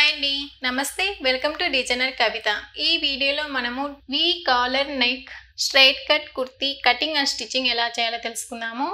hi అండి నమస్తే welcome to designer కవిత ఈ వీడియోలో మనము V collar neck straight cut kurti cutting and stitching ఎలా చేయాలో తెలుసుకుందాము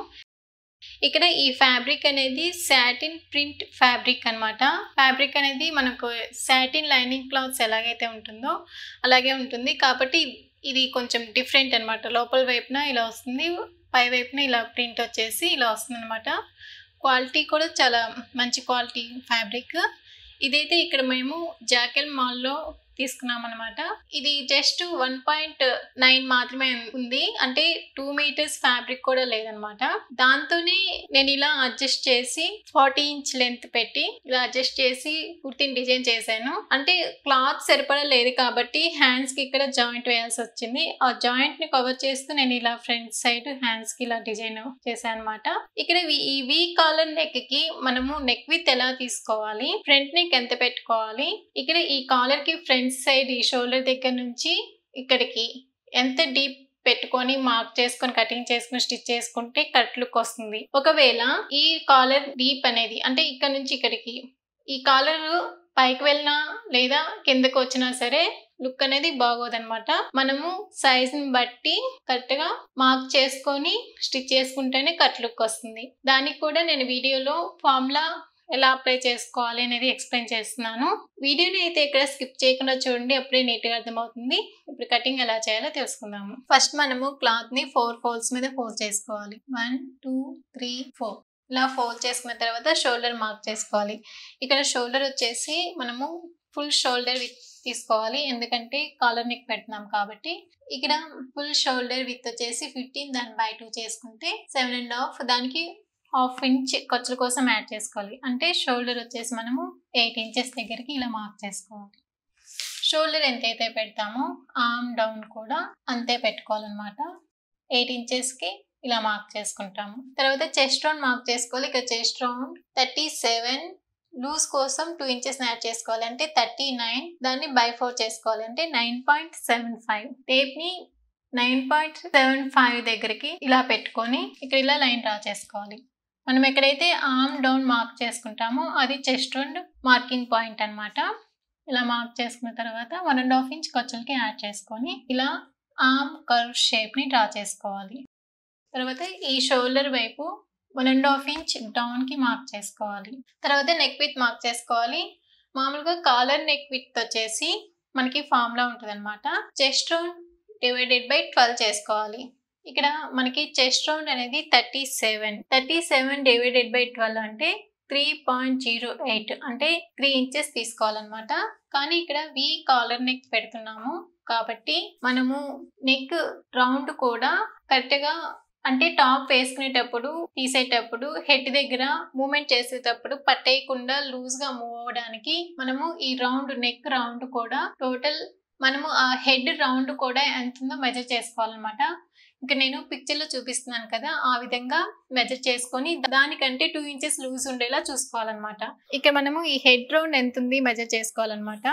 ఇక్కడ ఈ ఫ్యాబ్రిక్ అనేది సాటిన్ ప్రింట్ ఫ్యాబ్రిక్ అన్నమాట ఫ్యాబ్రిక్ అనేది మనకు సాటిన్ లైనింగ్ క్లాత్స్ ఎలాగైతే ఉంటుందో అలాగే ఉంటుంది కాబట్టి ఇది కొంచెం డిఫరెంట్ అన్నమాట లోపల వైపున ఇలా వస్తుంది పై వైపున ఇలా ప్రింట్ వచ్చేసి ఇలా వస్తుంది అనమాట క్వాలిటీ కూడా చాలా మంచి క్వాలిటీ ఫ్యాబ్రిక్ ఇదైతే ఇక్కడ మేము జాకెల్ మాల్లో తీసుకున్నాం అనమాట ఇది జస్ట్ వన్ పాయింట్ నైన్ మాత్రమే ఉంది అంటే టూ మీటర్స్ ఫ్యాబ్రిక్ కూడా లేదనమాట దాంతోనే నేను ఇలా అడ్జస్ట్ చేసి ఫార్టీ ఇంచ్ లెంత్ పెట్టి ఇలా అడ్జస్ట్ చేసి కుర్తిని డిజైన్ చేశాను అంటే క్లాత్ సరిపడా లేదు కాబట్టి హ్యాండ్స్ కి ఇక్కడ జాయింట్ వేయాల్సి వచ్చింది ఆ జాయింట్ ని కవర్ చేస్తూ నేను ఇలా ఫ్రంట్ సైడ్ హ్యాండ్స్ కి ఇలా డిజైన్ చేశాను అనమాట ఇక్కడ ఈ వీ కాలర్ నెక్ కి మనము నెక్ విత్ ఎలా తీసుకోవాలి ఫ్రంట్ నెక్ ఎంత పెట్టుకోవాలి ఇక్కడ ఈ కాలర్ కి ఫ్రంట్ సైడ్ ఈ షోల్డర్ దగ్గర నుంచి ఇక్కడికి ఎంత డీప్ పెట్టుకొని మార్క్ చేసుకొని కటింగ్ చేసుకుని స్టిచ్ చేసుకుంటే కట్ లుక్ వస్తుంది ఒకవేళ ఈ కాలర్ డీప్ అనేది అంటే ఇక్కడ నుంచి ఇక్కడికి ఈ కాలర్ పైకి వెళ్ళినా లేదా కిందకు వచ్చినా సరే లుక్ అనేది బాగోదన్నమాట మనము సైజుని బట్టి కరెక్ట్ గా మార్క్ చేసుకొని స్టిచ్ చేసుకుంటేనే కట్ లుక్ వస్తుంది దానికి కూడా నేను వీడియోలో ఫార్ములా ఎలా అప్లై చేసుకోవాలి అనేది ఎక్స్ప్లెయిన్ చేస్తున్నాను వీడియోని అయితే ఇక్కడ స్కిప్ చేయకుండా చూడండి అప్పుడే నీట్గా అర్థమవుతుంది ఇప్పుడు కటింగ్ ఎలా చేయాలో తెలుసుకుందాము ఫస్ట్ మనము క్లాత్ ని ఫోర్ ఫోల్డ్స్ మీద ఫోల్డ్ చేసుకోవాలి వన్ టూ త్రీ ఫోర్ ఇలా ఫోల్డ్ చేసుకున్న తర్వాత షోల్డర్ మార్క్ చేసుకోవాలి ఇక్కడ షోల్డర్ వచ్చేసి మనము ఫుల్ షోల్డర్ విత్ తీసుకోవాలి ఎందుకంటే కాలర్ నెక్ పెడుతున్నాం కాబట్టి ఇక్కడ ఫుల్ షోల్డర్ విత్ వచ్చేసి ఫిఫ్టీన్ దాని బై టూ చేసుకుంటే సెవెన్ అండ్ హాఫ్ దానికి హాఫ్ ఇంచ్ ఖర్చుల కోసం యాడ్ చేసుకోవాలి అంటే షోల్డర్ వచ్చేసి మనము ఎయిట్ ఇంచెస్ దగ్గరికి ఇలా మార్క్ చేసుకోవాలి షోల్డర్ ఎంతైతే పెడతామో ఆర్మ్ డౌన్ కూడా అంతే పెట్టుకోవాలన్నమాట ఎయిట్ ఇంచెస్కి ఇలా మార్క్ చేసుకుంటాము తర్వాత చెస్ట్ రౌండ్ మార్క్ చేసుకోవాలి ఇక్కడ chest round thirty seven loose కోసం టూ ఇంచెస్ యాడ్ చేసుకోవాలి అంటే థర్టీ నైన్ దాన్ని బై ఫోర్ చేసుకోవాలి అంటే నైన్ పాయింట్ సెవెన్ ఫైవ్ టేప్ని నైన్ పాయింట్ సెవెన్ ఫైవ్ దగ్గరికి ఇలా పెట్టుకొని ఇక్కడ ఇలా లైన్ డ్రా చేసుకోవాలి మనం ఎక్కడైతే ఆర్మ్ డౌన్ మార్క్ చేసుకుంటామో అది చెస్ట్ రౌండ్ మార్కింగ్ పాయింట్ అనమాట ఇలా మార్క్ చేసుకున్న తర్వాత వన్ అండ్ హాఫ్ ఇంచ్ ఖర్చులకి యాడ్ చేసుకొని ఇలా ఆర్మ్ కర్వ్ షేప్ని డ్రా చేసుకోవాలి తర్వాత ఈ షోల్డర్ వైపు వన్ అండ్ హాఫ్ ఇంచ్ డౌన్కి మార్క్ చేసుకోవాలి తర్వాత నెక్ విత్ మార్క్ చేసుకోవాలి మామూలుగా కాలర్ నెక్ విత్ వచ్చేసి మనకి ఫార్ములా ఉంటుంది అనమాట chest round divided by twelve చేసుకోవాలి ఇక్కడ మనకి చెస్ట్ రౌండ్ అనేది thirty seven thirty seven divided by twelve అంటే త్రీ పాయింట్ జీరో ఎయిట్ అంటే త్రీ ఇంచెస్ తీసుకోవాలన్నమాట కానీ ఇక్కడ వి కాలర్ నెక్ పెడుతున్నాము కాబట్టి మనము నెక్ రౌండ్ కూడా కరెక్ట్గా అంటే టాప్ వేసుకునేటప్పుడు తీసేటప్పుడు హెడ్ దగ్గర మూమెంట్ చేసేటప్పుడు పట్టేయకుండా లూజ్గా మూవ్ అవ్వడానికి మనము ఈ రౌండ్ నెక్ రౌండ్ కూడా టోటల్ మనము ఆ హెడ్ రౌండ్ కూడా ఎంత ఉందో మెజర్ చేసుకోవాలన్నమాట ఇంకా నేను పిక్చర్లో చూపిస్తున్నాను కదా ఆ విధంగా మెజర్ చేసుకొని దానికంటే టూ ఇంచెస్ లూజ్ ఉండేలా చూసుకోవాలన్నమాట ఇక మనము ఈ హెడ్ రౌండ్ ఎంత ఉంది మెజర్ చేసుకోవాలన్నమాట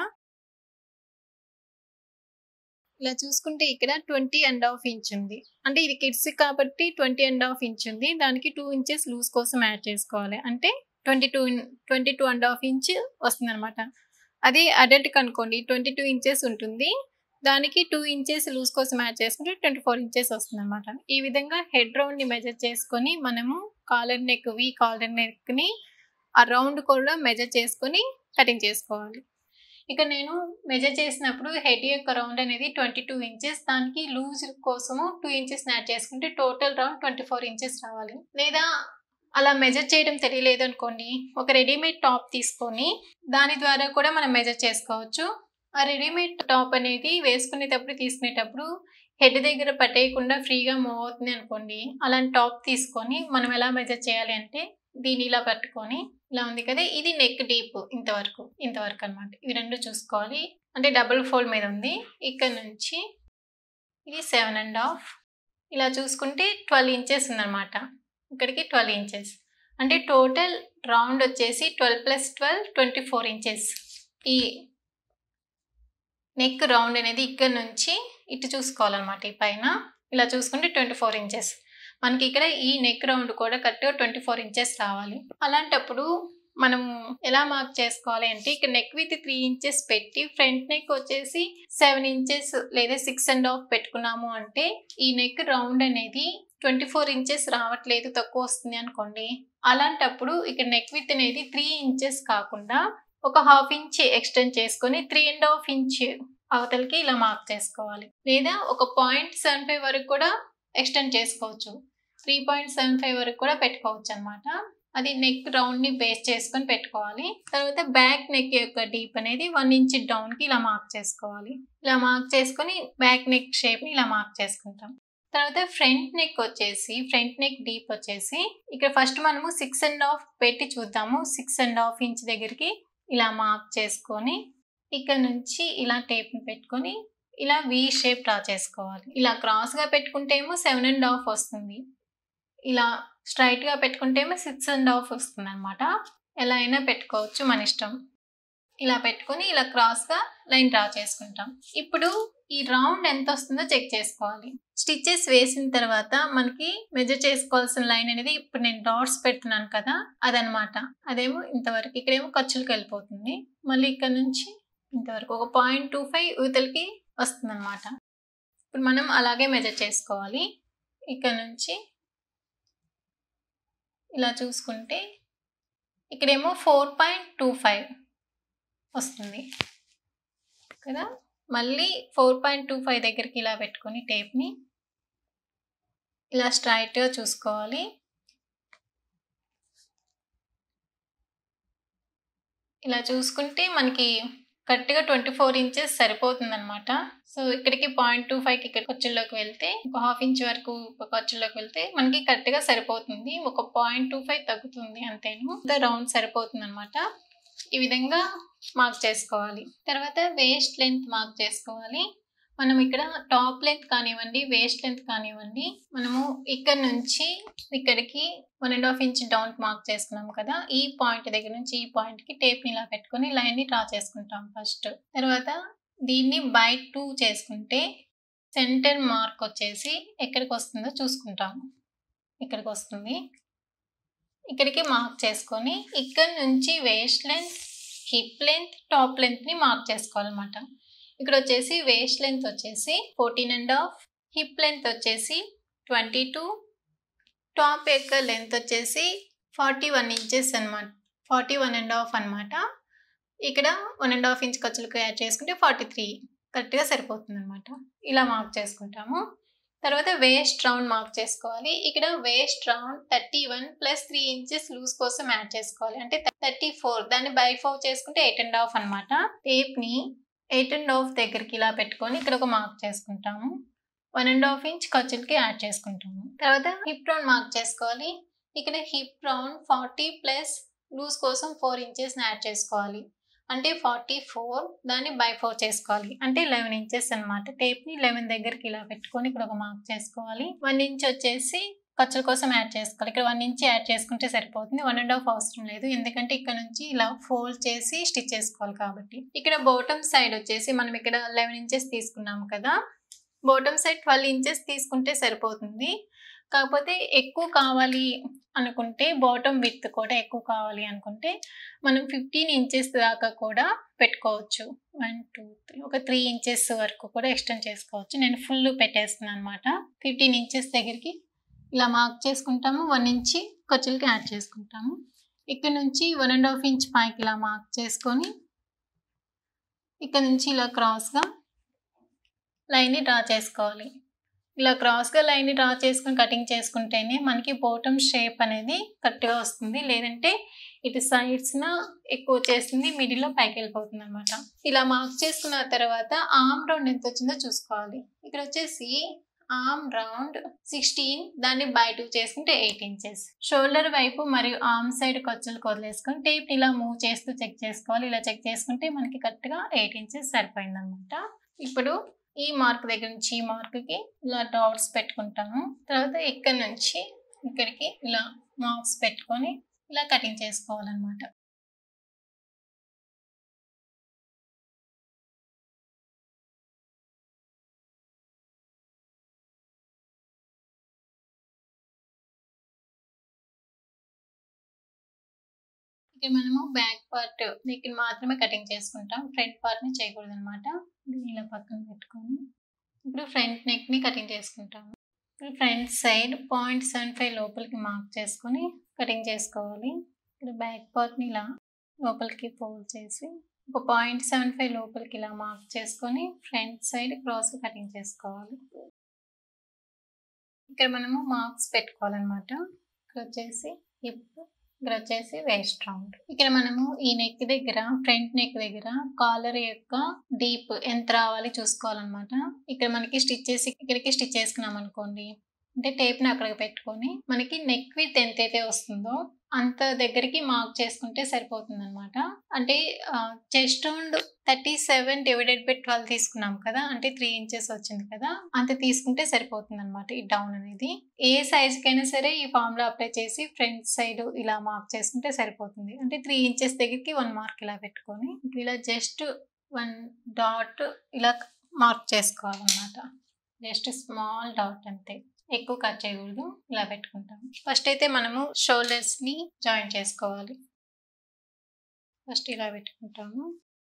ఇలా చూసుకుంటే ఇక్కడ ట్వంటీ అండ్ హాఫ్ ఇంచ్ ఉంది అంటే ఇది కిడ్స్ కాబట్టి ట్వంటీ అండ్ హాఫ్ ఇంచ్ ఉంది దానికి టూ ఇంచెస్ లూజ్ కోసం యాడ్ చేసుకోవాలి అంటే twenty two twenty two and half inch వస్తుంది అనమాట అది అడల్ట్కి అనుకోండి ట్వంటీ టూ ఇంచెస్ ఉంటుంది దానికి టూ ఇంచెస్ లూజ్ కోసం యాడ్ చేసుకుంటే ట్వంటీ ఫోర్ ఇంచెస్ వస్తుంది అనమాట ఈ విధంగా హెడ్ రౌండ్ని మెజర్ చేసుకొని మనము కాలర్ నెక్ వి కాలర్ నెక్ని ఆ రౌండ్ కూడా మెజర్ చేసుకొని కటింగ్ చేసుకోవాలి ఇక నేను మెజర్ చేసినప్పుడు హెడ్ యొక్క రౌండ్ అనేది ట్వంటీ టూ ఇంచెస్ దానికి లూజ్ కోసము టూ ఇంచెస్ యాడ్ చేసుకుంటే total round twenty four inches రావాలి లేదా అలా మెజర్ చేయడం తెలియలేదు అనుకోండి ఒక రెడీమేడ్ టాప్ తీసుకొని దాని ద్వారా కూడా మనం మెజర్ చేసుకోవచ్చు ఆ రెడీమేడ్ టాప్ అనేది వేసుకునేటప్పుడు తీసుకునేటప్పుడు హెడ్ దగ్గర పట్టేయకుండా ఫ్రీగా మూవ్ అవుతుంది అనుకోండి అలాంటి టాప్ తీసుకొని మనం ఎలా మెజర్ చేయాలి అంటే దీన్ని ఇలా పట్టుకొని ఇలా ఉంది కదా ఇది నెక్ డీప్ ఇంతవరకు ఇంతవరకు అనమాట ఇవి రెండు చూసుకోవాలి అంటే డబుల్ ఫోల్డ్ మీద ఉంది ఇక్కడ నుంచి ఇది సెవెన్ అండ్ హాఫ్ ఇలా చూసుకుంటే ట్వెల్వ్ ఇంచెస్ ఉందన్నమాట ఇక్కడికి ట్వెల్వ్ ఇంచెస్ అంటే టోటల్ రౌండ్ వచ్చేసి twelve plus twelve twenty four inches ఈ నెక్ రౌండ్ అనేది ఇక్కడ నుంచి ఇటు చూసుకోవాలన్నమాట ఈ పైన ఇలా చూసుకుంటే ట్వంటీ ఫోర్ ఇంచెస్ మనకి ఇక్కడ ఈ నెక్ రౌండ్ కూడా కరెక్ట్గా ట్వంటీ ఫోర్ ఇంచెస్ రావాలి అలాంటప్పుడు మనము ఎలా మార్క్ చేసుకోవాలి అంటే ఇక్కడ నెక్ విత్ త్రీ ఇంచెస్ పెట్టి ఫ్రంట్ నెక్ వచ్చేసి సెవెన్ ఇంచెస్ లేదా సిక్స్ అండ్ హాఫ్ పెట్టుకున్నాము అంటే ఈ నెక్ రౌండ్ అనేది ట్వంటీ ఫోర్ ఇంచెస్ రావట్లేదు తక్కువ వస్తుంది అనుకోండి అలాంటప్పుడు ఇక్కడ నెక్ విత్ అనేది త్రీ ఇంచెస్ కాకుండా ఒక హాఫ్ ఇంచ్ ఎక్స్టెండ్ చేసుకొని త్రీ అండ్ హాఫ్ ఇంచ్ అవతలకి ఇలా మార్క్ చేసుకోవాలి లేదా ఒక పాయింట్ సెవెన్ ఫైవ్ వరకు కూడా ఎక్స్టెండ్ చేసుకోవచ్చు త్రీ పాయింట్ సెవెన్ ఫైవ్ వరకు కూడా పెట్టుకోవచ్చు అనమాట అది నెక్ రౌండ్ ని బేస్ చేసుకొని పెట్టుకోవాలి తర్వాత బ్యాక్ నెక్ యొక్క డీప్ అనేది వన్ ఇంచ్ డౌన్ కి ఇలా మార్క్ చేసుకోవాలి ఇలా మార్క్ చేసుకొని బ్యాక్ నెక్ షేప్ ని ఇలా మార్క్ చేసుకుంటాం తర్వాత ఫ్రంట్ నెక్ వచ్చేసి ఫ్రంట్ నెక్ డీప్ వచ్చేసి ఇక్కడ ఫస్ట్ మనము సిక్స్ అండ్ హాఫ్ పెట్టి చూద్దాము సిక్స్ అండ్ హాఫ్ ఇంచ్ దగ్గరికి ఇలా మార్క్ చేసుకొని ఇక్కడ నుంచి ఇలా టేప్ని పెట్టుకొని ఇలా వి షేప్ డ్రా చేసుకోవాలి ఇలా క్రాస్గా పెట్టుకుంటే ఏమో సెవెన్ అండ్ హాఫ్ వస్తుంది ఇలా స్ట్రైట్గా పెట్టుకుంటే ఏమో సిక్స్ అండ్ హాఫ్ వస్తుంది అనమాట ఎలా అయినా పెట్టుకోవచ్చు మన ఇష్టం ఇలా పెట్టుకొని ఇలా క్రాస్గా లైన్ డ్రా చేసుకుంటాం ఇప్పుడు ఈ రౌండ్ ఎంత వస్తుందో చెక్ చేసుకోవాలి స్టిచ్చెస్ వేసిన తర్వాత మనకి మెజర్ చేసుకోవాల్సిన లైన్ అనేది ఇప్పుడు నేను డాట్స్ పెడుతున్నాను కదా అదనమాట అదేమో ఇంతవరకు ఇక్కడేమో ఖర్చులకు వెళ్ళిపోతుంది మళ్ళీ ఇక్కడ నుంచి ఇంతవరకు ఒక పాయింట్ టూ ఫైవ్ యూతలకి వస్తుంది అనమాట ఇప్పుడు మనం అలాగే మెజర్ చేసుకోవాలి ఇక్కడ నుంచి ఇలా చూసుకుంటే ఇక్కడేమో ఫోర్ పాయింట్ టూ ఫైవ్ వస్తుంది కదా మళ్ళీ ఫోర్ పాయింట్ టూ ఫైవ్ దగ్గరికి ఇలా పెట్టుకొని టేప్ని ఇలా స్ట్రైట్గా చూసుకోవాలి ఇలా చూసుకుంటే మనకి కరెక్ట్గా ట్వంటీ ఫోర్ ఇంచెస్ సరిపోతుంది అనమాట సో ఇక్కడికి పాయింట్ టూ ఫైవ్కి ఇక్కడ ఖర్చుల్లోకి వెళ్తే ఒక హాఫ్ ఇంచ్ వరకు ఖర్చుల్లోకి వెళ్తే మనకి కరెక్ట్గా సరిపోతుంది ఒక పాయింట్ టూ ఫైవ్ తగ్గుతుంది అంతేను రౌండ్ సరిపోతుంది అనమాట ఈ విధంగా మార్క్ చేసుకోవాలి తర్వాత వేస్ట్ లెంత్ మార్క్ చేసుకోవాలి మనం ఇక్కడ టాప్ లెంత్ కానివ్వండి వేస్ట్ లెంత్ కానివ్వండి మనము ఇక్కడ నుంచి ఇక్కడికి one and half inch down mark చేసుకున్నాం కదా ఈ పాయింట్ దగ్గర నుంచి ఈ పాయింట్కి టేప్ని ఇలా పెట్టుకొని లైన్ని డ్రా చేసుకుంటాం ఫస్ట్ తర్వాత దీన్ని బై టూ చేసుకుంటే సెంటర్ మార్క్ వచ్చేసి ఎక్కడికి వస్తుందో చూసుకుంటాము ఇక్కడికి వస్తుంది ఇక్కడికి మార్క్ చేసుకొని ఇక్కడ నుంచి waist length hip length top లెంత్ని మార్క్ చేసుకోవాలన్నమాట ఇక్కడ వచ్చేసి వేస్ట్ లెంత్ వచ్చేసి fourteen and half hip length వచ్చేసి ట్వంటీ టూ టాప్ యొక్క లెంత్ వచ్చేసి ఫార్టీ వన్ ఇంచెస్ అనమాట ఫార్టీ వన్ అండ్ హాఫ్ అనమాట ఇక్కడ వన్ అండ్ హాఫ్ ఇంచ్ ఖర్చులకు యాడ్ చేసుకుంటే ఫార్టీ త్రీ కరెక్ట్గా సరిపోతుంది అనమాట ఇలా మార్క్ చేసుకుంటాము తర్వాత వేస్ట్ రౌండ్ మార్క్ చేసుకోవాలి ఇక్కడ waist round thirty one plus three inches loose కోసం యాడ్ చేసుకోవాలి అంటే థర్టీ ఫోర్ దాన్ని బై ఫోర్ చేసుకుంటే ఎయిట్ అండ్ హాఫ్ అనమాట టేప్ని ఎయిట్ అండ్ హాఫ్ దగ్గరికి ఇలా పెట్టుకొని ఇక్కడ ఒక మార్క్ చేసుకుంటాము వన్ అండ్ హాఫ్ ఇంచ్ ఖర్చులకి యాడ్ చేసుకుంటాము తర్వాత హిప్ రౌండ్ మార్క్ చేసుకోవాలి ఇక్కడ hip round forty plus loose కోసం ఫోర్ ఇంచెస్ యాడ్ చేసుకోవాలి అంటే ఫార్టీ ఫోర్ దాన్ని బై ఫోర్ చేసుకోవాలి అంటే లెవెన్ ఇంచెస్ అనమాట టేప్ని లెవెన్ దగ్గరికి ఇలా పెట్టుకొని ఇక్కడ ఒక మార్క్ చేసుకోవాలి వన్ ఇంచ్ వచ్చేసి ఖర్చుల కోసం యాడ్ చేసుకోవాలి ఇక్కడ వన్ ఇంచ్ యాడ్ చేసుకుంటే సరిపోతుంది వన్ అండ్ హాఫ్ అవసరం లేదు ఎందుకంటే ఇక్కడ నుంచి ఇలా ఫోల్డ్ చేసి స్టిచ్ చేసుకోవాలి కాబట్టి ఇక్కడ బాటమ్ సైడ్ వచ్చేసి మనం ఇక్కడ లెవెన్ ఇంచెస్ తీసుకున్నాం కదా బాటమ్ సైడ్ ట్వెల్వ్ ఇంచెస్ తీసుకుంటే సరిపోతుంది కాకపోతే ఎక్కువ కావాలి అనుకుంటే బాటమ్ విత్ కూడా ఎక్కువ కావాలి అనుకుంటే మనం ఫిఫ్టీన్ ఇంచెస్ దాకా కూడా పెట్టుకోవచ్చు వన్ టూ త్రీ ఒక త్రీ ఇంచెస్ వరకు కూడా ఎక్స్టెండ్ చేసుకోవచ్చు నేను ఫుల్ పెట్టేస్తున్నాను అనమాట ఫిఫ్టీన్ ఇంచెస్ దగ్గరికి ఇలా మార్క్ చేసుకుంటాము వన్ ఇంచ్ ఖర్చులకి యాడ్ చేసుకుంటాము ఇక్కడ నుంచి వన్ అండ్ హాఫ్ ఇంచ్ పైకి ఇలా మార్క్ చేసుకొని ఇక్కడ నుంచి ఇలా క్రాస్గా లైన్ని డ్రా చేసుకోవాలి ఇలా క్రాస్గా లైన్ని డ్రా చేసుకుని కటింగ్ చేసుకుంటేనే మనకి బాటమ్ షేప్ అనేది కరెక్ట్గా వస్తుంది లేదంటే ఇటు సైడ్స్న ఎక్కువ వచ్చేస్తుంది మిడిల్లో పైకి వెళ్ళిపోతుంది అనమాట ఇలా మార్క్ చేసుకున్న తర్వాత ఆమ్ రౌండ్ ఎంత వచ్చిందో చూసుకోవాలి ఇక్కడ వచ్చేసి ఆర్మ్ రౌండ్ సిక్స్టీన్ దాన్ని బై టూ చేసుకుంటే ఎయిట్ ఇంచెస్ షోల్డర్ వైపు మరియు ఆర్మ్ సైడ్ ఖర్చులు వదిలేసుకొని టేప్ ఇలా మూవ్ చేస్తూ చెక్ చేసుకోవాలి ఇలా చెక్ చేసుకుంటే మనకి కరెక్ట్గా ఎయిట్ ఇంచెస్ సరిపోయింది అనమాట ఇప్పుడు ఈ మార్క్ దగ్గర నుంచి ఈ మార్క్కి ఇలా డాట్స్ పెట్టుకుంటాము తర్వాత ఇక్కడ నుంచి ఇక్కడికి ఇలా మార్క్స్ పెట్టుకొని ఇలా కటింగ్ చేసుకోవాలన్నమాట ఇక్కడ మనము బ్యాక్ పార్ట్ నెక్ మాత్రమే కటింగ్ చేసుకుంటాం ఫ్రంట్ పార్ట్ ని చేయకూడదు అనమాట దీన్ని ఇలా పక్కన పెట్టుకొని ఇప్పుడు ఫ్రంట్ నెక్ ని కటింగ్ చేసుకుంటాము ఇప్పుడు front side point seven five లోపలికి మార్క్ చేసుకొని కటింగ్ చేసుకోవాలి ఇక్కడ బ్యాక్ పార్ట్ ని ఇలా లోపలికి ఫోల్డ్ చేసి ఒక పాయింట్ సెవెన్ ఫైవ్ లోపలికి ఇలా మార్క్ చేసుకొని ఫ్రంట్ సైడ్ క్రాస్ కటింగ్ చేసుకోవాలి ఇక్కడ మనము మార్క్స్ పెట్టుకోవాలన్నమాట ఇక్కడ వచ్చేసి హిప్ ఇక్కడ వచ్చేసి వేస్ట్ రౌండ్ ఇక్కడ మనము ఈ నెక్ దగ్గర ఫ్రంట్ నెక్ దగ్గర కాలర్ యొక్క డీప్ ఎంత రావాలి చూసుకోవాలన్నమాట ఇక్కడ మనకి స్టిచ్ చేసి ఇక్కడికి స్టిచ్ చేసుకున్నాం అనుకోండి అంటే టేప్ని అక్కడికి పెట్టుకొని మనకి నెక్ విత్ ఎంతైతే వస్తుందో అంత దగ్గరికి మార్క్ చేసుకుంటే సరిపోతుంది అనమాట అంటే chest round thirty seven divided by twelve తీసుకున్నాం కదా అంటే త్రీ ఇంచెస్ వచ్చింది కదా అంత తీసుకుంటే సరిపోతుంది అనమాట ఈ డౌన్ అనేది ఏ సైజుకైనా సరే ఈ ఫార్ములా అప్లై చేసి ఫ్రంట్ సైడ్ ఇలా మార్క్ చేసుకుంటే సరిపోతుంది అంటే త్రీ ఇంచెస్ దగ్గరికి వన్ మార్క్ ఇలా పెట్టుకొని ఇలా జస్ట్ వన్ డాట్ ఇలా మార్క్ చేసుకోవాలన్నమాట జస్ట్ స్మాల్ డాట్ అంతే ఎక్కువ కట్ చేయకూడదు ఇలా పెట్టుకుంటాము ఫస్ట్ అయితే మనము షోల్డర్స్ ని జాయిన్ చేసుకోవాలి ఫస్ట్ ఇలా పెట్టుకుంటాము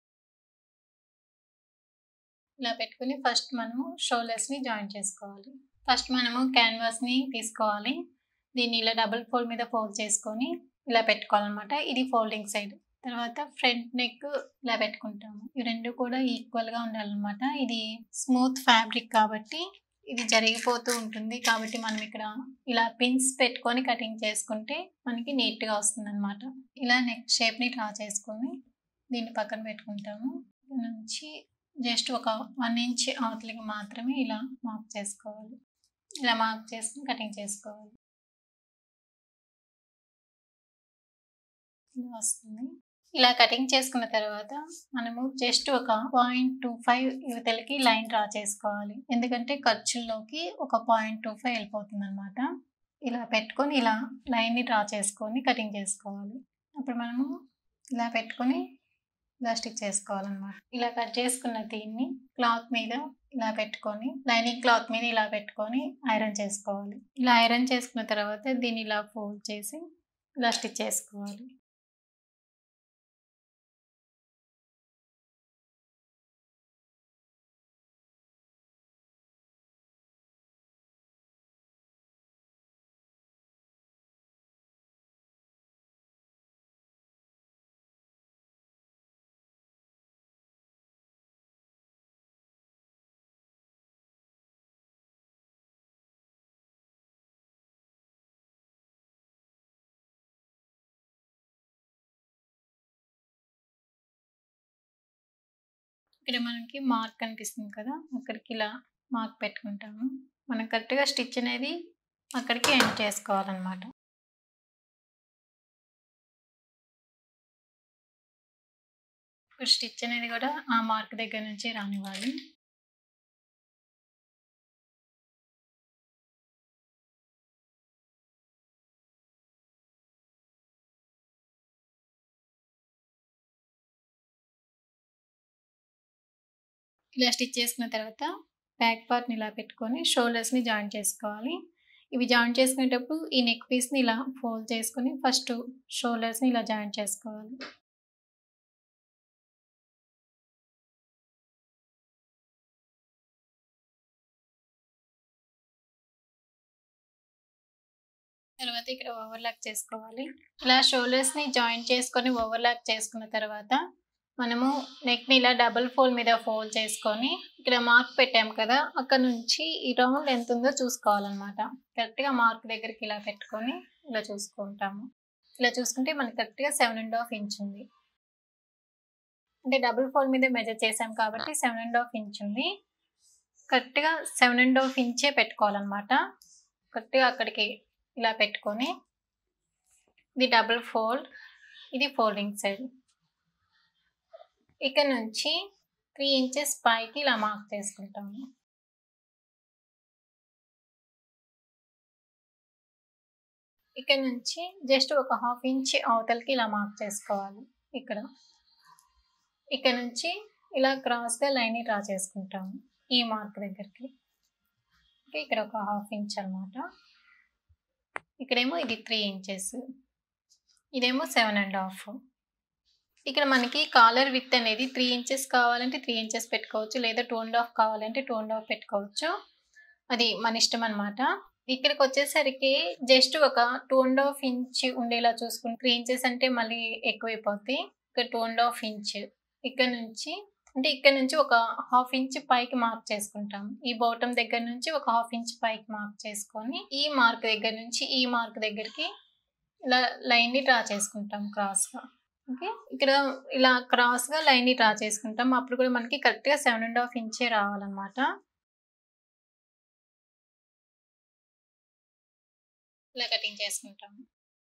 ఇలా పెట్టుకుని ఫస్ట్ మనము షోల్డర్స్ ని జాయిన్ చేసుకోవాలి ఫస్ట్ మనము క్యాన్వాస్ ని తీసుకోవాలి దీన్ని ఇలా డబుల్ ఫోల్డ్ మీద ఫోల్డ్ చేసుకొని ఇలా పెట్టుకోవాలన్నమాట ఇది ఫోల్డింగ్ సైడ్ తర్వాత ఫ్రంట్ నెక్ ఇలా పెట్టుకుంటాము ఈ రెండు కూడా ఈక్వల్ గా ఉండాలన్నమాట ఇది స్మూత్ ఫ్యాబ్రిక్ కాబట్టి ఇది జరిగిపోతూ ఉంటుంది కాబట్టి మనం ఇక్కడ ఇలా పిన్స్ పెట్టుకొని కటింగ్ చేసుకుంటే మనకి నీట్గా వస్తుంది అనమాట ఇలా నెక్ షేప్ని డ్రా చేసుకొని దీన్ని పక్కన పెట్టుకుంటాము నుంచి జస్ట్ ఒక వన్ ఇంచ్ అవతలకి మాత్రమే ఇలా మార్క్ చేసుకోవాలి ఇలా మార్క్ చేసుకుని కటింగ్ చేసుకోవాలి ఇలా వస్తుంది ఇలా కటింగ్ చేసుకున్న తర్వాత మనము జస్ట్ ఒక పాయింట్ టూ ఫైవ్ యువతలకి లైన్ డ్రా చేసుకోవాలి ఎందుకంటే ఖర్చుల్లోకి ఒక పాయింట్ టూ ఫైవ్ వెళ్ళిపోతుంది అనమాట ఇలా పెట్టుకొని ఇలా లైన్ని డ్రా చేసుకొని కటింగ్ చేసుకోవాలి అప్పుడు మనము ఇలా పెట్టుకొని ఇలా స్టిచ్ చేసుకోవాలన్నమాట ఇలా కట్ చేసుకున్న దీన్ని క్లాత్ మీద ఇలా పెట్టుకొని లైనింగ్ క్లాత్ మీద ఇలా పెట్టుకొని ఐరన్ చేసుకోవాలి ఇలా ఐరన్ చేసుకున్న తర్వాత దీన్ని ఇలా ఫోల్డ్ చేసి ఇలా స్టిచ్ చేసుకోవాలి ఇక్కడ మనకి మార్క్ కనిపిస్తుంది కదా అక్కడికి ఇలా మార్క్ పెట్టుకుంటాము మనం కరెక్ట్గా స్టిచ్ అనేది అక్కడికి ఎండ్ చేసుకోవాలన్నమాట ఇప్పుడు స్టిచ్ అనేది కూడా ఆ మార్క్ దగ్గర నుంచి రానివ్వాలి ఇలా స్టిచ్ చేసుకున్న తర్వాత బ్యాక్ పార్ట్ని ఇలా పెట్టుకొని షోల్డర్స్ని జాయిన్ చేసుకోవాలి ఇవి జాయిన్ చేసుకునేటప్పుడు ఈ నెక్ పీస్ని ఇలా ఫోల్డ్ చేసుకొని ఫస్ట్ షోల్డర్స్ని ఇలా జాయిన్ చేసుకోవాలి తర్వాత ఇక్కడ ఓవర్లాక్ చేసుకోవాలి ఇలా షోల్డర్స్ని జాయిన్ చేసుకొని ఓవర్లాక్ చేసుకున్న తర్వాత మనము నెక్ని ఇలా డబుల్ ఫోల్డ్ మీద ఫోల్డ్ చేసుకొని ఇక్కడ మార్క్ పెట్టాం కదా అక్కడ నుంచి ఈ రౌండ్ ఎంత ఉందో చూసుకోవాలన్నమాట కరెక్ట్గా మార్క్ దగ్గరికి ఇలా పెట్టుకొని ఇలా చూసుకుంటాము ఇలా చూసుకుంటే మనకి కరెక్ట్గా సెవెన్ అండ్ హాఫ్ ఇంచ్ ఉంది అంటే డబుల్ ఫోల్డ్ మీద మెజర్ చేసాం కాబట్టి సెవెన్ అండ్ హాఫ్ ఇంచ్ ఉంది కరెక్ట్గా సెవెన్ అండ్ హాఫ్ ఇంచే పెట్టుకోవాలన్నమాట కరెక్ట్గా అక్కడికి ఇలా పెట్టుకొని ఇది డబుల్ ఫోల్డ్ ఇది ఫోల్డింగ్ సైడ్ ఇక్కడ నుంచి త్రీ ఇంచెస్ పైకి ఇలా మార్క్ చేసుకుంటాము ఇక్కడ నుంచి జస్ట్ ఒక హాఫ్ ఇంచ్ అవతలకి ఇలా మార్క్ చేసుకోవాలి ఇక్కడ ఇక్కడ నుంచి ఇలా క్రాస్గా లైన్ డ్రా చేసుకుంటాము ఈ మార్క్ దగ్గరికి ఇక్కడ ఒక హాఫ్ ఇంచ్ అనమాట ఇక్కడేమో ఇది త్రీ ఇంచెస్ ఇదేమో సెవెన్ అండ్ హాఫ్ ఇక్కడ మనకి కాలర్ విత్ అనేది త్రీ ఇంచెస్ కావాలంటే త్రీ ఇంచెస్ పెట్టుకోవచ్చు లేదా టూ అండ్ హాఫ్ కావాలంటే టూ అండ్ హాఫ్ పెట్టుకోవచ్చు అది మన ఇష్టం అనమాట ఇక్కడికి వచ్చేసరికి జస్ట్ ఒక టూ అండ్ హాఫ్ ఇంచ్ ఉండేలా చూసుకుని త్రీ ఇంచెస్ అంటే మళ్ళీ ఎక్కువైపోతాయి ఇక్కడ టూ అండ్ హాఫ్ ఇంచ్ ఇక్కడ నుంచి అంటే ఇక్కడ నుంచి ఒక హాఫ్ ఇంచ్ పైకి మార్క్ చేసుకుంటాం ఈ బాటమ్ దగ్గర నుంచి ఒక హాఫ్ ఇంచ్ పైకి మార్క్ చేసుకొని ఈ మార్క్ దగ్గర నుంచి ఈ మార్క్ దగ్గరికి ఇలా లైన్ ని డ్రా చేసుకుంటాం క్రాస్ గా ఓకే ఇక్కడ ఇలా క్రాస్ గా లైన్ ని డ్రా చేసుకుంటాం అప్పుడు కూడా మనకి కరెక్ట్ గా సెవెన్ అండ్ హాఫ్ ఇంచే రావాలన్నమాట ఇలా కటింగ్ చేసుకుంటాం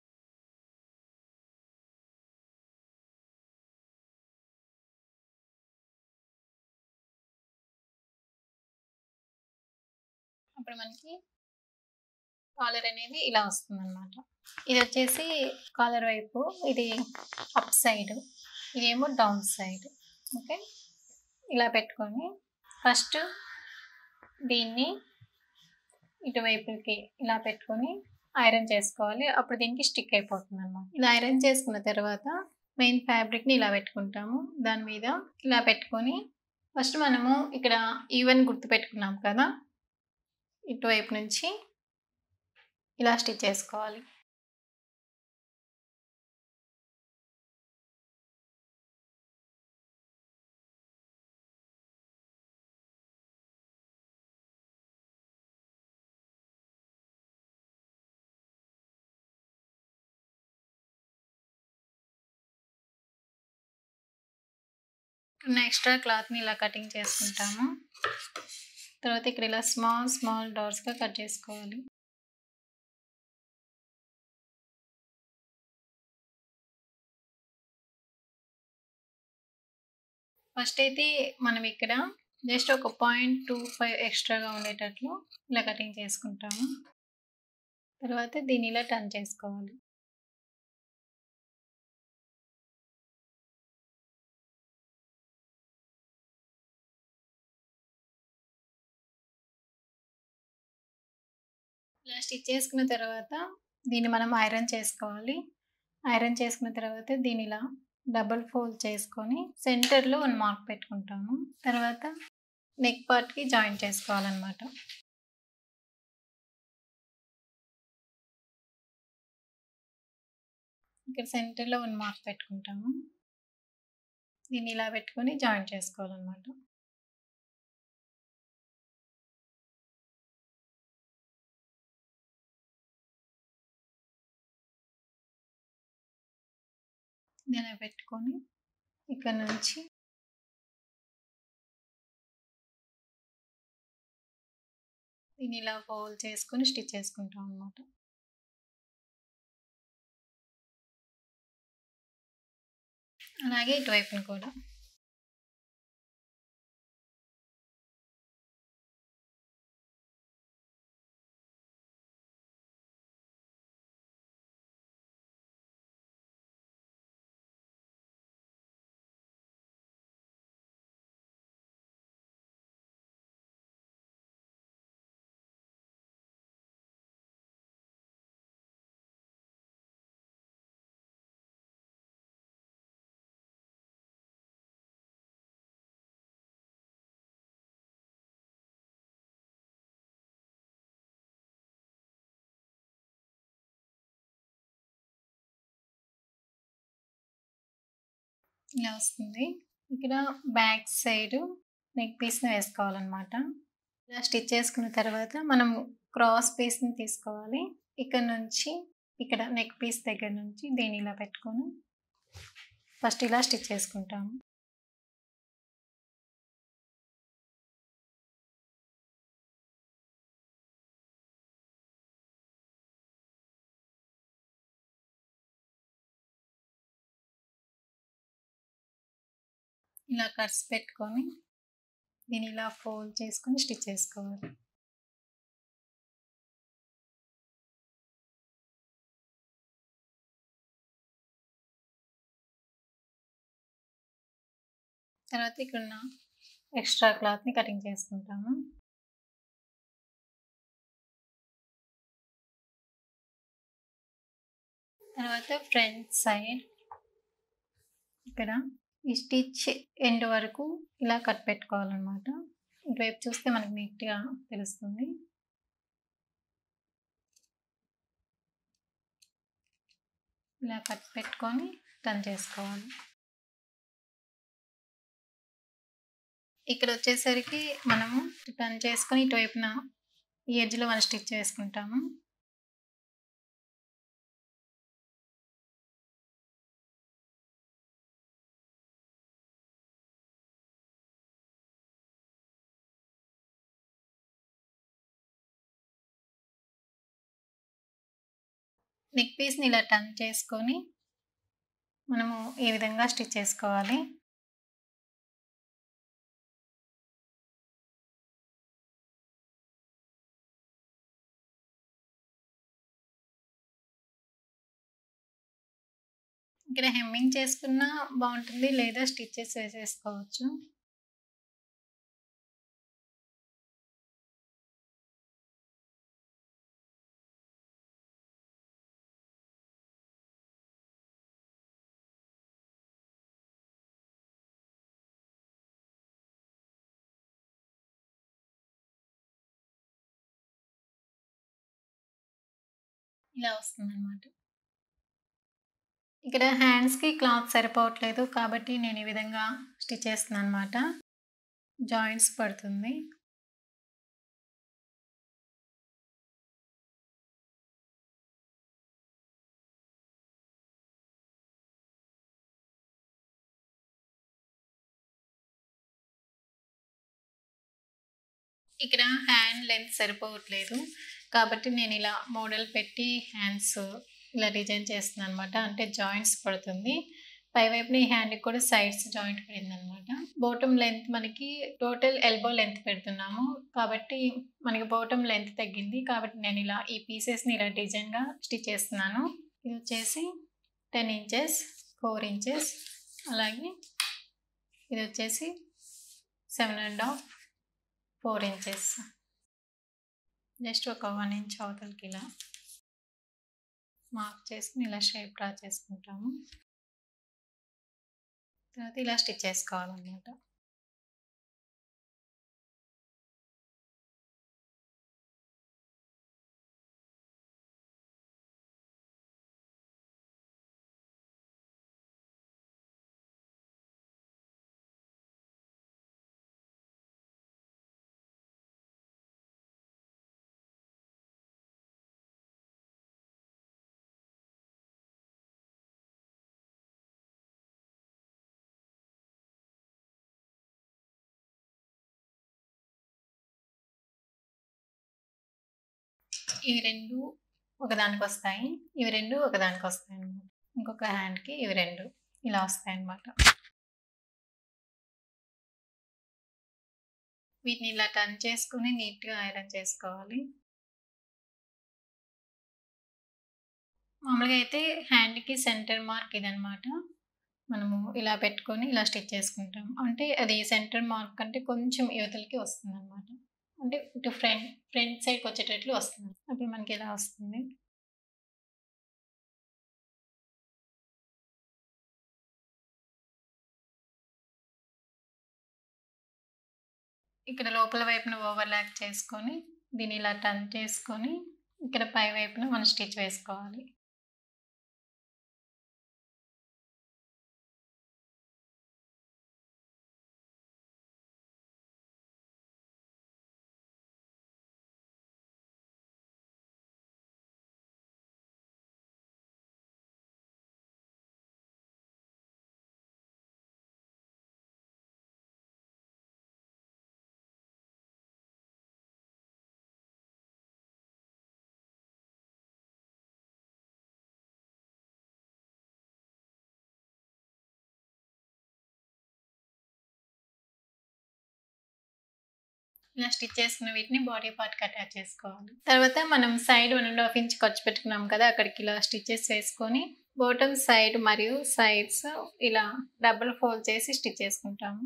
అప్పుడు మనకి కాలర్ అనేది ఇలా వస్తుంది అనమాట ఇది వచ్చేసి కాలర్ వైపు ఇది అప్ సైడ్ ఇదేమో డౌన్ సైడ్ ఓకే ఇలా పెట్టుకొని ఫస్ట్ దీన్ని ఇటువైపుకి ఇలా పెట్టుకొని ఐరన్ చేసుకోవాలి అప్పుడు దీనికి స్టిక్ అయిపోతుంది అనమాట ఇలా ఐరన్ చేసుకున్న తర్వాత మెయిన్ ఫ్యాబ్రిక్ని ఇలా పెట్టుకుంటాము దాని మీద ఇలా పెట్టుకొని ఫస్ట్ మనము ఇక్కడ ఈవెన్ గుర్తు పెట్టుకున్నాం కదా ఇటువైపు నుంచి ఇలా స్టిచ్ చేసుకోవాలి ఉన్న ఎక్స్ట్రా క్లాత్ని ఇలా కటింగ్ చేసుకుంటాము తర్వాత ఇక్కడ ఇలా స్మాల్ స్మాల్ డాట్స్గా కట్ చేసుకోవాలి ఫస్ట్ అయితే మనం ఇక్కడ జస్ట్ ఒక పాయింట్ టూ ఫైవ్ ఎక్స్ట్రాగా ఉండేటట్లు ఇలా కటింగ్ చేసుకుంటాము తర్వాత దీన్ని ఇలా టర్న్ చేసుకోవాలి ఇలా స్టిచ్ చేసుకున్న తర్వాత దీన్ని మనం ఐరన్ చేసుకోవాలి ఐరన్ చేసుకున్న తర్వాత దీని ఇలా డబల్ ఫోల్డ్ చేసుకొని సెంటర్లో వన్ మార్క్ పెట్టుకుంటాము తర్వాత నెక్ పార్ట్కి జాయిన్ చేసుకోవాలన్నమాట ఇక్కడ సెంటర్లో వన్ మార్క్ పెట్టుకుంటాము దీన్ని ఇలా పెట్టుకొని జాయిన్ చేసుకోవాలన్నమాట ఇలా పెట్టుకొని ఇక్కడ నుంచి దీన్ని ఇలా ఫోల్డ్ చేసుకొని స్టిచ్ చేసుకుంటాం అనమాట అలాగే ఇటువైపుని కూడా ఇలా వస్తుంది ఇక్కడ బ్యాక్ సైడ్ నెక్ పీస్ని వేసుకోవాలన్నమాట ఇలా స్టిచ్ చేసుకున్న తర్వాత మనం క్రాస్ పీస్ని తీసుకోవాలి ఇక్కడ నుంచి ఇక్కడ నెక్ పీస్ దగ్గర నుంచి దీన్ని ఇలా పెట్టుకొని ఫస్ట్ ఇలా స్టిచ్ చేసుకుంటాము ఇలా కట్స్ పెట్టుకొని దీన్ని ఇలా ఫోల్డ్ చేసుకొని స్టిచ్ చేసుకోవాలి తర్వాత ఇక్కడ ఉన్న ఎక్స్ట్రా క్లాత్ని కటింగ్ చేసుకుంటాము తర్వాత ఫ్రంట్ సైడ్ ఇక్కడ ఈ స్టిచ్ ఎండ్ వరకు ఇలా కట్ పెట్టుకోవాలన్నమాట ఇటువైపు చూస్తే మనకు నీట్గా తెలుస్తుంది ఇలా కట్ పెట్టుకొని టర్న్ చేసుకోవాలి ఇక్కడ వచ్చేసరికి మనము టర్న్ చేసుకొని ఇటువైపున ఈ ఎడ్జ్లో మనం స్టిచ్ చేసుకుంటాము నెక్ పీస్ని ఇలా టర్న్ చేసుకొని మనము ఈ విధంగా స్టిచ్ చేసుకోవాలి ఇక్కడ హెమ్మింగ్ చేసుకున్నా బాగుంటుంది లేదా స్టిచ్చెస్ వేసేసుకోవచ్చు ఇలా వస్తుంది అనమాట ఇక్కడ హ్యాండ్స్కి క్లాత్ సరిపోవట్లేదు కాబట్టి నేను ఈ విధంగా స్టిచ్ చేస్తున్నాను అనమాట జాయింట్స్ పడుతుంది ఇక్కడ హ్యాండ్ లెంత్ సరిపోవట్లేదు కాబట్టి నేను ఇలా మోడల్ పెట్టి హ్యాండ్స్ ఇలా డిజైన్ చేస్తున్నాను అనమాట అంటే జాయింట్స్ పడుతుంది పై వైపున ఈ హ్యాండ్కి కూడా సైడ్స్ జాయింట్ పడింది అనమాట బోటమ్ లెంత్ మనకి టోటల్ ఎల్బో లెంత్ పెడుతున్నాము కాబట్టి మనకి బోటమ్ లెంత్ తగ్గింది కాబట్టి నేను ఇలా ఈ పీసెస్ని ఇలా డిజైన్గా స్టిచ్ చేస్తున్నాను ఇది వచ్చేసి టెన్ ఇంచెస్ ఫోర్ ఇంచెస్ అలాగే ఇది వచ్చేసి seven and half four inches just ఒక వన్ ఇంచ్ అవతలకి ఇలా మార్క్ చేసుకుని ఇలా షేప్ డ్రా చేసుకుంటాము తర్వాత ఇలా స్టిచ్ చేసుకోవాలన్నమాట ఇవి రెండు ఒకదానికి వస్తాయి ఇవి రెండు ఒకదానికి వస్తాయి అన్నమాట ఇంకొక హ్యాండ్కి ఇవి రెండు ఇలా వస్తాయి అన్నమాట వీటిని ఇలా టర్న్ చేసుకుని నీట్గా ఐరన్ చేసుకోవాలి మామూలుగా అయితే హ్యాండ్కి సెంటర్ మార్క్ ఇదనమాట మనము ఇలా పెట్టుకొని ఇలా స్టిచ్ చేసుకుంటాం అంటే అది సెంటర్ మార్క్ అంటే కొంచెం యువతలకి వస్తుంది అనమాట అంటే ఇటు ఫ్రంట్ ఫ్రంట్ సైడ్కి వచ్చేటట్లు వస్తుంది అప్పుడు మనకి ఇలా వస్తుంది ఇక్కడ లోపల వైపున ఓవర్లాక్ చేసుకొని దీన్ని ఇలా టర్న్ చేసుకొని ఇక్కడ పై వైపున మనం స్టిచ్ వేసుకోవాలి ఇలా స్టిచ్ చేసుకున్న వీటిని బాడీ పార్ట్కి అటాచ్ చేసుకోవాలి తర్వాత మనం side one and half inch ఖర్చు పెట్టుకున్నాం కదా అక్కడికి ఇలా స్టిచెస్ వేసుకొని బాటమ్ సైడ్ మరియు సైడ్స్ ఇలా డబుల్ ఫోల్డ్ చేసి స్టిచ్ చేసుకుంటాము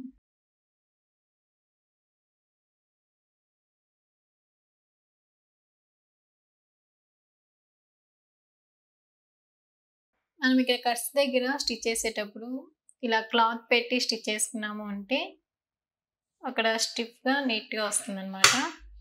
మనం ఇక్కడ కట్స్ దగ్గర స్టిచ్ చేసేటప్పుడు ఇలా క్లాత్ పెట్టి స్టిచ్ చేసుకున్నాము అంటే అక్కడ స్టిఫ్గా నీట్గా వస్తుందన్నమాట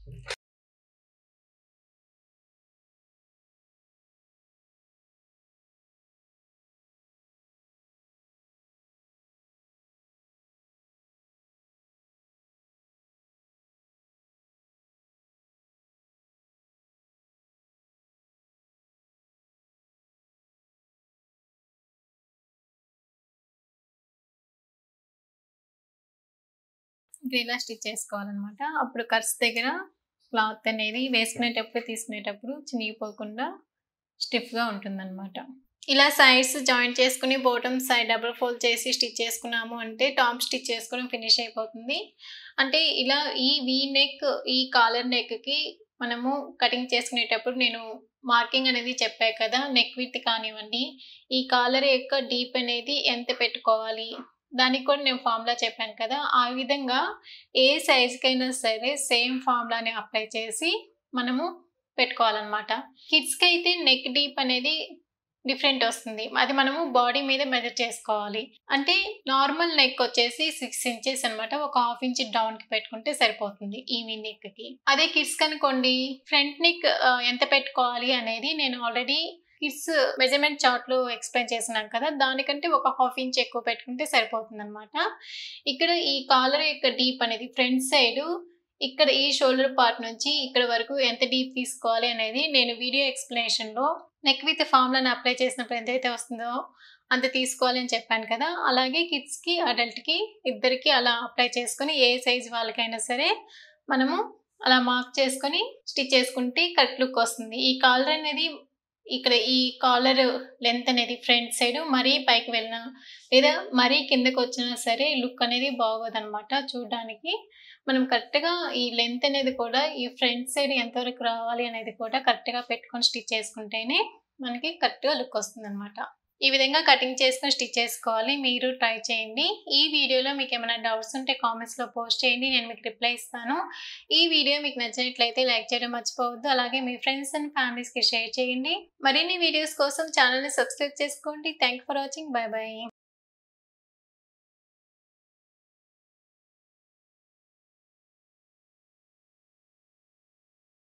ఇంకా ఇలా స్టిచ్ చేసుకోవాలన్నమాట అప్పుడు కర్స్ దగ్గర క్లాత్ అనేది వేసుకునేటప్పుడు తీసుకునేటప్పుడు చినిగిపోకుండా స్టిఫ్గా ఉంటుందన్నమాట ఇలా సైడ్స్ జాయింట్ చేసుకుని బాటమ్ సైడ్ డబుల్ ఫోల్డ్ చేసి స్టిచ్ చేసుకున్నాము అంటే టాప్ స్టిచ్ చేసుకోవడం ఫినిష్ అయిపోతుంది అంటే ఇలా ఈ వీ నెక్ ఈ కాలర్ నెక్కి మనము కటింగ్ చేసుకునేటప్పుడు నేను మార్కింగ్ అనేది చెప్పా కదా నెక్ విత్ కానివ్వండి ఈ కాలర్ యొక్క డీప్ అనేది ఎంత పెట్టుకోవాలి దానికి కూడా నేను ఫార్ములా చెప్పాను కదా ఆ విధంగా ఏ సైజుకైనా సరే సేమ్ ఫార్ములాని అప్లై చేసి మనము పెట్టుకోవాలన్నమాట కిడ్స్కి అయితే నెక్ డీప్ అనేది డిఫరెంట్ వస్తుంది అది మనము బాడీ మీద మెజర్ చేసుకోవాలి అంటే నార్మల్ నెక్ వచ్చేసి సిక్స్ ఇంచెస్ అనమాట ఒక హాఫ్ ఇంచ్ డౌన్ కి పెట్టుకుంటే సరిపోతుంది ఈవీ నెక్ కి అదే కిడ్స్ కనుకోండి ఫ్రంట్ నెక్ ఎంత పెట్టుకోవాలి అనేది నేను ఆల్రెడీ కిడ్స్ మెజర్మెంట్ చార్ట్ లో ఎక్స్ప్లెయిన్ చేసినాం కదా దానికంటే ఒక హాఫ్ ఇంచ్ ఎక్కువ పెట్టుకుంటే సరిపోతుంది అనమాట ఇక్కడ ఈ కాలర్ యొక్క డీప్ అనేది ఫ్రంట్ సైడ్ ఇక్కడ ఈ షోల్డర్ పార్ట్ నుంచి ఇక్కడ వరకు ఎంత డీప్ తీసుకోవాలి అనేది నేను వీడియో ఎక్స్ప్లెనేషన్లో నెక్ విత్ ఫార్ములాని అప్లై చేసినప్పుడు ఎంతైతే వస్తుందో అంత తీసుకోవాలి అని చెప్పాను కదా అలాగే కిడ్స్కి అడల్ట్కి ఇద్దరికి అలా అప్లై చేసుకొని ఏ సైజ్ వాళ్ళకైనా సరే మనము అలా మార్క్ చేసుకొని స్టిచ్ చేసుకుంటే కట్ లుక్ వస్తుంది ఈ కాలర్ అనేది ఇక్కడ ఈ కాలర్ లెంత్ అనేది ఫ్రంట్ సైడ్ మరీ పైకి వెళ్ళినా లేదా మరీ కిందకు వచ్చినా సరే లుక్ అనేది బాగోదన్నమాట చూడడానికి మనం కరెక్ట్గా ఈ లెంత్ అనేది కూడా ఈ ఫ్రంట్ సైడ్ ఎంతవరకు రావాలి అనేది కూడా కరెక్ట్గా పెట్టుకొని స్టిచ్ చేసుకుంటేనే మనకి కరెక్ట్గా లుక్ వస్తుంది అనమాట ఈ విధంగా కటింగ్ చేసుకొని స్టిచ్ చేసుకోవాలి మీరు ట్రై చేయండి ఈ వీడియోలో మీకు ఏమైనా డౌట్స్ ఉంటే కామెంట్స్లో పోస్ట్ చేయండి నేను మీకు రిప్లై ఇస్తాను ఈ వీడియో మీకు నచ్చినట్లయితే లైక్ చేయడం మర్చిపోవద్దు అలాగే మీ ఫ్రెండ్స్ అండ్ ఫ్యామిలీస్కి షేర్ చేయండి మరిన్ని వీడియోస్ కోసం ఛానల్ని సబ్స్క్రైబ్ చేసుకోండి thank for watching bye bye